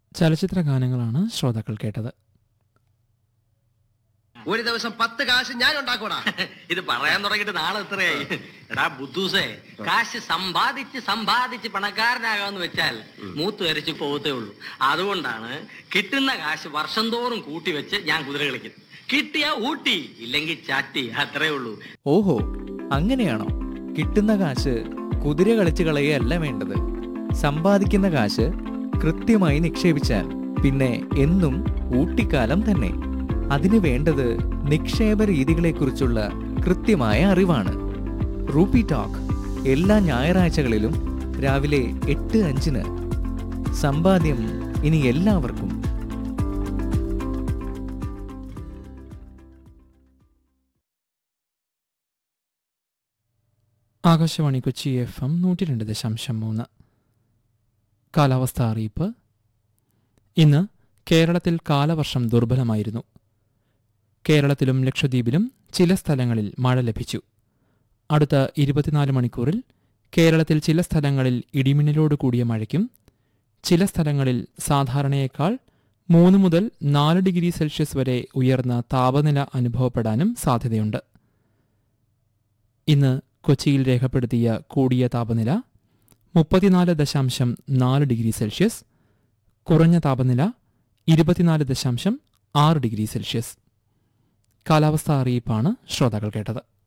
ചലച്ചിത്ര ഗാനങ്ങളാണ് ശ്രോതാക്കൾ കേട്ടത് ഒരു ദിവസം പത്ത് കാശ് ഞാൻ ഉണ്ടാക്കൂടാ ഇത് പറയാൻ തുടങ്ങിയിട്ട് നാളെ എത്രയായി എടാ ബുദ്ധൂസേ കാശ് സമ്പാദിച്ച് സമ്പാദിച്ച് പണക്കാരനാകാന്ന് വെച്ചാൽ മൂത്ത് വരച്ച് പോകത്തേ ഉള്ളൂ അതുകൊണ്ടാണ് കിട്ടുന്ന കാശ് വർഷം തോറും കൂട്ടി വെച്ച് ഞാൻ കുതിര കളിക്കുന്നത് കിട്ടിയ ഊട്ടി ഇല്ലെങ്കിൽ ചാറ്റി അത്രേ ഉള്ളൂ ഓഹോ അങ്ങനെയാണോ കിട്ടുന്ന കാശ് കുതിര കളിച്ച് കളയുകയല്ല വേണ്ടത് സമ്പാദിക്കുന്ന കാശ് കൃത്യമായി നിക്ഷേപിച്ചാൽ പിന്നെ എന്നും ഊട്ടിക്കാലം തന്നെ അതിന് വേണ്ടത് നിക്ഷേപ രീതികളെക്കുറിച്ചുള്ള കൃത്യമായ അറിവാണ് റൂപ്പി ടോക്ക് എല്ലാ ഞായറാഴ്ചകളിലും രാവിലെ എട്ട് അഞ്ചിന് സമ്പാദ്യം ഇനി എല്ലാവർക്കും ആകാശവാണി കൊച്ചി എഫ് എം നൂറ്റി രണ്ട് ദശാംശം മൂന്ന് കാലാവസ്ഥ അറിയിപ്പ് ഇന്ന് കേരളത്തിൽ കാലവർഷം ദുർബലമായിരുന്നു കേരളത്തിലും ലക്ഷദ്വീപിലും ചില സ്ഥലങ്ങളിൽ മഴ ലഭിച്ചു അടുത്ത ഇരുപത്തിനാല് മണിക്കൂറിൽ കേരളത്തിൽ ചില സ്ഥലങ്ങളിൽ ഇടിമിന്നലോട് കൂടിയ മഴയ്ക്കും ചില സ്ഥലങ്ങളിൽ സാധാരണയേക്കാൾ മൂന്ന് മുതൽ നാല് ഡിഗ്രി സെൽഷ്യസ് വരെ ഉയർന്ന താപനില അനുഭവപ്പെടാനും സാധ്യതയുണ്ട് ഇന്ന് കൊച്ചിയിൽ രേഖപ്പെടുത്തിയ കൂടിയ താപനില മുപ്പത്തിനാല് ദശാംശം നാല് ഡിഗ്രി സെൽഷ്യസ് കുറഞ്ഞ താപനില ഇരുപത്തിനാല് ദശാംശം ആറ് ഡിഗ്രി സെൽഷ്യസ് കാലാവസ്ഥാ അറിയിപ്പാണ് ശ്രോതാക്കൾ കേട്ടത്